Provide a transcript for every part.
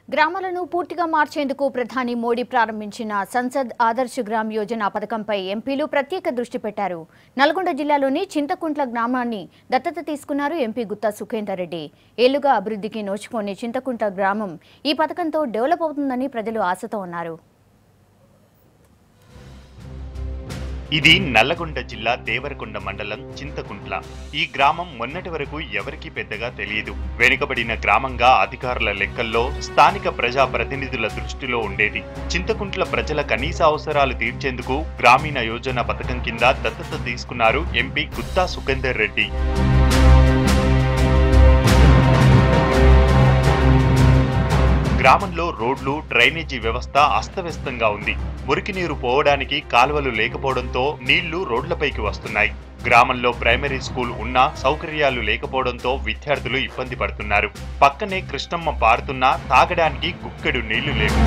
గ్రామాలను పూర్తిగా మార్చేందుకు ప్రధాని మోడీ ప్రారంభించిన సంసద్ ఆదర్శ్ గ్రామ్ యోజన పథకంపై ఎంపీలు ప్రత్యేక దృష్టి పెట్టారు నల్గొండ జిల్లాలోని చింతకుంట్ల గ్రామాన్ని దత్తత తీసుకున్నారు ఎంపీ గుత్తా సుఖేందర్ రెడ్డి ఏళ్లుగా అభివృద్ధికి నోచుకోని చింతకుంట్ల గ్రామం ఈ పథకంతో డెవలప్ అవుతుందని ప్రజలు ఆశతో ఉన్నారు ఇది నల్లగొండ జిల్లా దేవరకొండ మండలం చింతకుంట్ల ఈ గ్రామం మొన్నటి వరకు ఎవరికీ పెద్దగా తెలియదు వెనుకబడిన గ్రామంగా అధికారుల లెక్కల్లో స్థానిక ప్రజా ప్రతినిధుల దృష్టిలో ఉండేది చింతకుంట్ల ప్రజల కనీస అవసరాలు తీర్చేందుకు గ్రామీణ యోజన పథకం కింద దత్తత తీసుకున్నారు ఎంపీ గుత్తా సుఖేందర్ రెడ్డి గ్రామంలో రోడ్లు డ్రైనేజీ వ్యవస్థ అస్తవ్యస్తంగా ఉంది మురికి నీరు పోవడానికి కాలువలు లేకపోవడంతో నీళ్లు రోడ్లపైకి వస్తున్నాయి గ్రామంలో ప్రైమరీ స్కూల్ ఉన్నా సౌకర్యాలు లేకపోవడంతో విద్యార్థులు ఇబ్బంది పడుతున్నారు పక్కనే కృష్ణమ్మ పారుతున్నా తాగడానికి గుక్కెడు నీళ్లు లేవు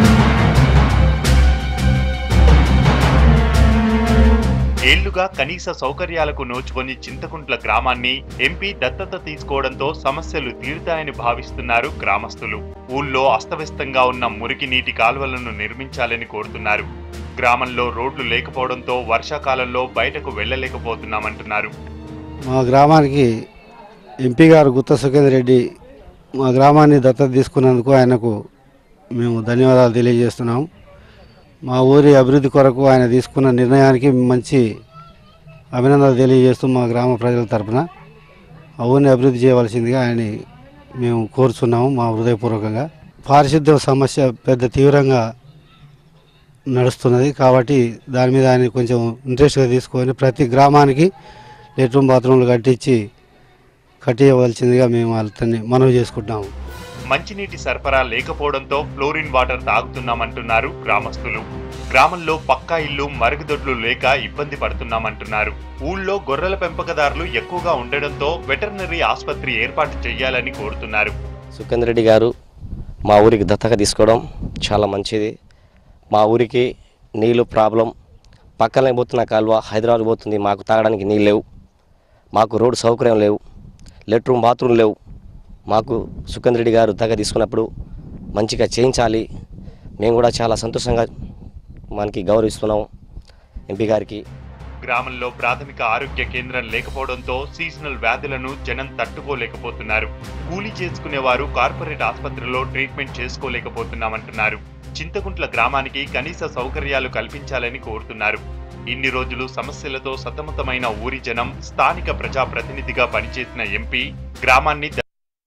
ఏళ్లుగా కనీస సౌకర్యాలకు నోచుకొని చింతకుంట్ల గ్రామాన్ని ఎంపీ దత్తత తీసుకోవడంతో సమస్యలు తీరుతాయని భావిస్తున్నారు గ్రామస్తులు ఊళ్ళో అస్తవ్యస్తంగా ఉన్న మురికి నీటి కాలువలను నిర్మించాలని కోరుతున్నారు గ్రామంలో రోడ్లు లేకపోవడంతో వర్షాకాలంలో బయటకు వెళ్లలేకపోతున్నామంటున్నారు మా గ్రామానికి ఎంపీ గారు గుత్త సుఖేందర్ రెడ్డి మా గ్రామాన్ని దత్తత తీసుకున్నందుకు ఆయనకు మేము ధన్యవాదాలు తెలియజేస్తున్నాం మా ఊరి అభివృద్ధి కొరకు ఆయన తీసుకున్న నిర్ణయానికి మంచి అభినందనలు తెలియజేస్తూ మా గ్రామ ప్రజల తరపున ఆ ఊరిని అభివృద్ధి చేయవలసిందిగా ఆయన మేము కోరుచున్నాము మా హృదయపూర్వకంగా పారిశుద్ధ్య సమస్య పెద్ద తీవ్రంగా నడుస్తున్నది కాబట్టి దాని మీద ఆయన కొంచెం ఇంట్రెస్ట్గా తీసుకొని ప్రతి గ్రామానికి లెట్రూమ్ బాత్రూమ్లు కట్టించి కట్టియవలసిందిగా మేము అతన్ని మనవి చేసుకుంటున్నాము మంచినీటి సరఫరా లేకపోవడంతో ఫ్లోరిన్ వాటర్ తాగుతున్నామంటున్నారు గ్రామస్తులు గ్రామంలో పక్కా ఇల్లు మరుగుదొడ్లు లేక ఇబ్బంది పడుతున్నామంటున్నారు ఊళ్ళో గొర్రెల పెంపకదారులు ఎక్కువగా ఉండడంతో వెటర్నరీ ఆసుపత్రి ఏర్పాటు చేయాలని కోరుతున్నారు సుఖేందర్ రెడ్డి గారు మా ఊరికి దత్తగా తీసుకోవడం చాలా మంచిది మా ఊరికి నీళ్ళు ప్రాబ్లం పక్కనే పోతున్న కాలువ హైదరాబాద్ పోతుంది మాకు తాగడానికి నీళ్ళు లేవు మాకు రోడ్డు సౌకర్యం లేవు లెట్రూమ్ బాత్రూమ్ లేవు మాకు సుఖేందర్ రెడ్డి గారు దత్తగా తీసుకున్నప్పుడు మంచిగా చేయించాలి మేము కూడా చాలా సంతోషంగా మనకి గౌరవిస్తున్నాం ఎంపీ గారికి గ్రామంలో ప్రాథమిక ఆరోగ్య కేంద్రం లేకపోవడంతో సీజనల్ వ్యాధులను జనం తట్టుకోలేకపోతున్నారు కూలీ చేసుకునేవారు కార్పొరేట్ ఆసుపత్రిలో ట్రీట్మెంట్ చేసుకోలేకపోతున్నామంటున్నారు చింతకుంట్ల గ్రామానికి కనీస సౌకర్యాలు కల్పించాలని కోరుతున్నారు ఇన్ని రోజులు సమస్యలతో సతమతమైన ఊరి జనం స్థానిక ప్రజాప్రతినిధిగా పనిచేసిన ఎంపీ గ్రామాన్ని